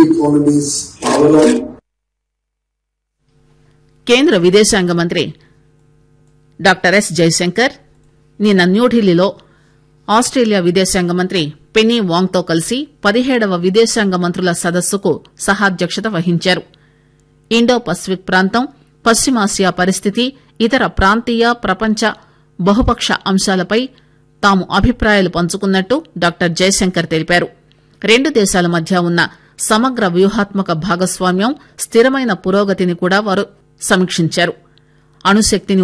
economies develop కేంద్ర విదేశాంగ మంత్రి డాక్టర్ ఎస్ జైశంకర్ నిన్న న్యూఢిల్లీలో ఆస్టేలియా విదేశాంగ మంత్రి పెన్నీ వాంగ్ తో కలిసి పదిహేడవ విదేశాంగ మంత్రుల సదస్సుకు సహాధ్యక్షత వహించారు ఇండో పసిఫిక్ ప్రాంతం పశ్చిమాసియా పరిస్థితి ఇతర ప్రాంతీయ ప్రపంచ బహుపక్ష అంశాలపై తాము అభిప్రాయాలు పంచుకున్నట్టు డాక్టర్ జైశంకర్ తెలిపారు రెండు దేశాల మధ్య ఉన్న సమగ్ర వ్యూహాత్మక భాగస్వామ్యం స్థిరమైన పురోగతిని కూడా వారు సమీక్షించారు అణుశక్తిని